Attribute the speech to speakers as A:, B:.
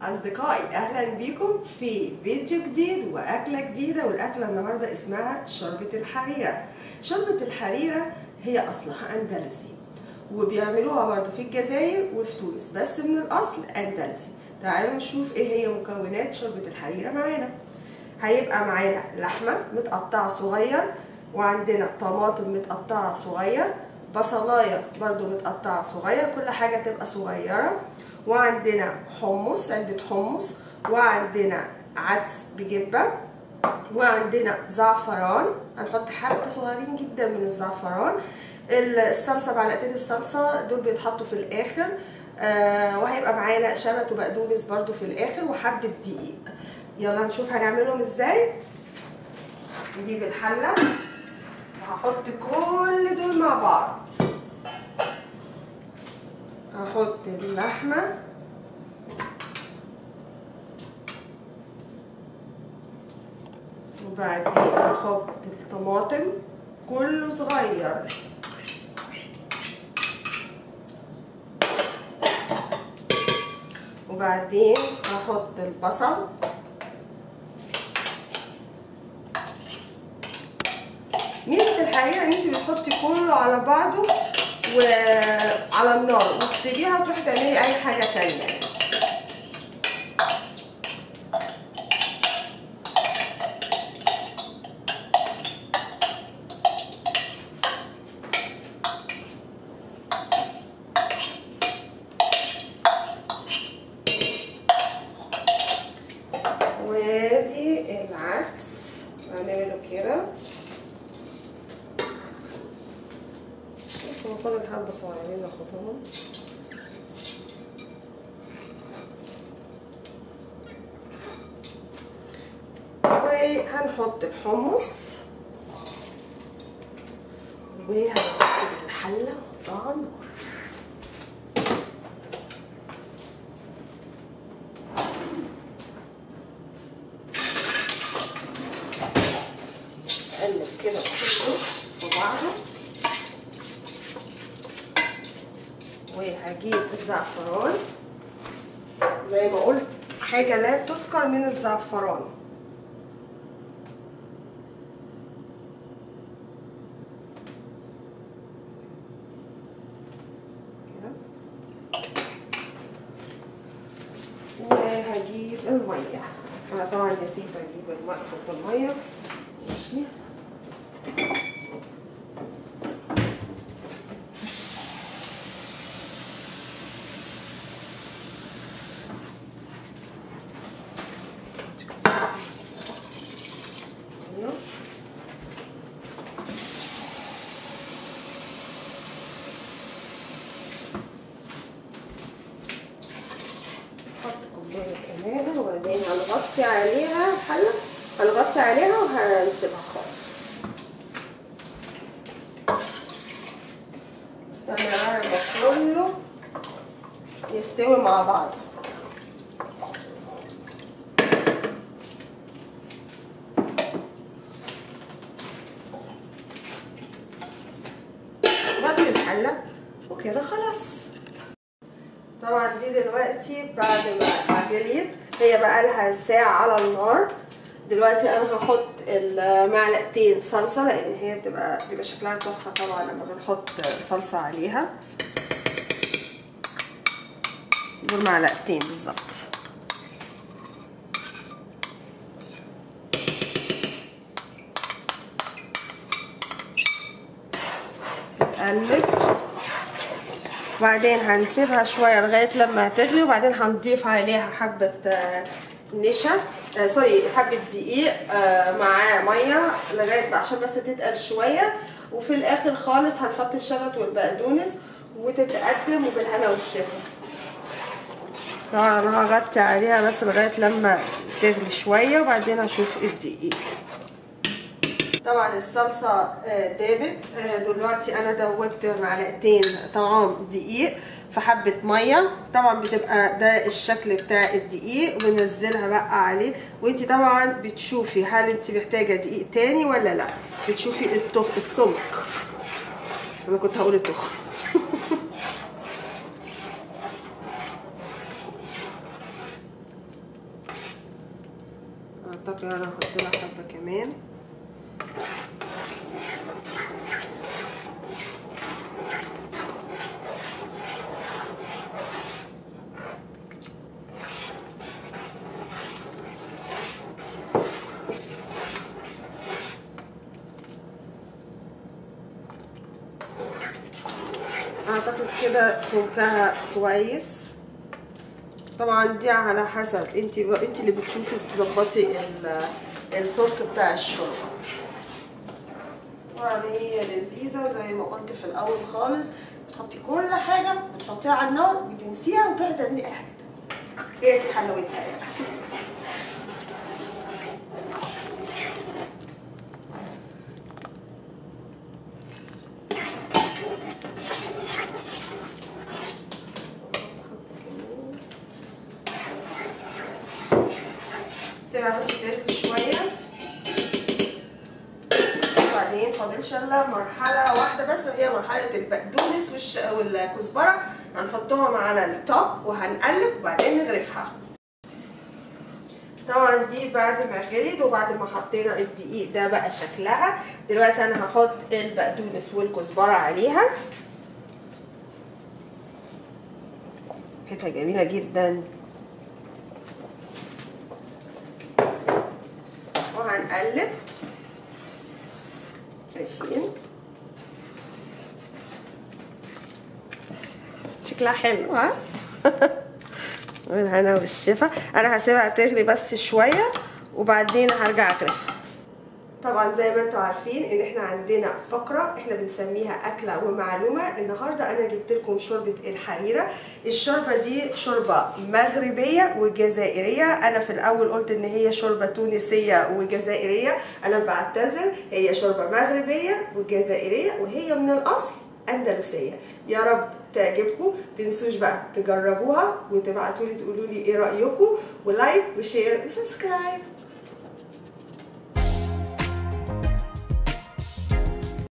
A: أصدقائي أهلا بيكم في فيديو جديد وأكلة جديدة والأكلة النهاردة اسمها شوربة الحريرة شوربة الحريرة هي أصلها أندلسي وبيعملوها برضو في الجزائر وفي تونس بس من الأصل أندلسي تعالوا نشوف إيه هي مكونات شوربة الحريرة معانا هيبقى معانا لحمة متقطعة صغير وعندنا طماطم متقطعة صغير بصلاية برضو متقطعة صغير كل حاجة تبقى صغيرة وعندنا حمص علبة حمص وعندنا عدس بجبة وعندنا زعفران هنحط حبة صغيرين جدا من الزعفران الصلصة معلقتين الصلصة دول بيتحطوا في الآخر آه وهيبقى معانا شبت وبقدونس برضو في الآخر وحبة دقيق يلا نشوف هنعملهم ازاي نجيب الحلة هحط كل دول مع بعض هحط اللحمة وبعدين هحط الطماطم كله صغير وبعدين هحط البصل ميزه الحقيقه ان انت بتحطي كله على بعضه وعلى النار وتسيبيها وتروحي تعملي اي حاجه تانية وادي العدس هنعمله كده هو فاضل حبة صغيرين ناخدهم وهنحط الحمص وهنحط الحلة على النار نقلب كده كله في بعضه وهجيب الزعفران زي ما قلت حاجة لا تذكر من الزعفران كده وهجيب المية أنا طبعا نسيت أجيب الماء أحط المية ماشي نحط كوباية كمان وبعدين هنغطي عليها حلة هنغطي عليها وهنسيبها خالص استنى بقى لما كله يستوي مع بعضه غطي الحلة وكده خلاص طبعا دي دلوقتي بعد ما غليت هي بقى لها ساعة على النار دلوقتي انا هحط المعلقتين صلصة لان هي بتبقى بيبقى شكلها تحفة طبعا لما بنحط صلصة عليها دول معلقتين بالظبط تتقلب وبعدين هنسيبها شويه لغايه لما تغلي وبعدين هنضيف عليها حبه نشا آه سوري حبه دقيق آه مع ميه لغايه عشان بس تتقل شويه وفي الاخر خالص هنحط الشبت والبقدونس وتتقدم وبالهنا والشفا طبعا انا هغطي عليها بس لغايه لما تغلي شويه وبعدين هشوف الدقيق طبعا الصلصه دابت دلوقتي انا دوبت معلقتين طعام دقيق في حبه ميه طبعا بتبقى ده الشكل بتاع الدقيق وبنزلها بقى عليه وانت طبعا بتشوفي هل انت محتاجه دقيق تاني ولا لا بتشوفي التخ السمك انا كنت هقول التخ اعتقد انا هحط لها حبه كمان اعتقد كده سمكها كويس طبعا دي على حسب انت انت اللي بتشوفي تظبطي ال- السمك بتاع الشوربه طبعا هي لذيذه وزي ما قلت في الاول خالص بتحطي كل حاجه بتحطيها على النار بتنسيها وتروحي تعملي اي حاجه هي دي حلاوتها يعني سيبها بس تغلي شويه وبعدين فاضلش الا مرحله واحده بس هي مرحله البقدونس والش... والكزبره هنحطهم على التوب وهنقلب وبعدين نغرفها طبعا دي بعد ما غليت وبعد ما حطينا الدقيق ده بقى شكلها دلوقتي انا هحط البقدونس والكزبره عليها ريحتها جميله جدا وهنقلب شايفين شكلها حلو ها والهنا والشفا انا هسيبها تغلي بس شويه وبعدين هرجع اغرفها طبعا زي ما انتم عارفين ان احنا عندنا فقره احنا بنسميها اكله ومعلومه النهارده انا جبت لكم شوربه الحريره الشوربه دي شوربه مغربيه وجزائريه انا في الاول قلت ان هي شوربه تونسيه وجزائريه انا بعتذر هي شوربه مغربيه وجزائريه وهي من الاصل اندلسيه يا رب تعجبكم تنسوش بقى تجربوها وتبعتوا لي تقولوا لي ايه رايكم ولايك وشير وسبسكرايب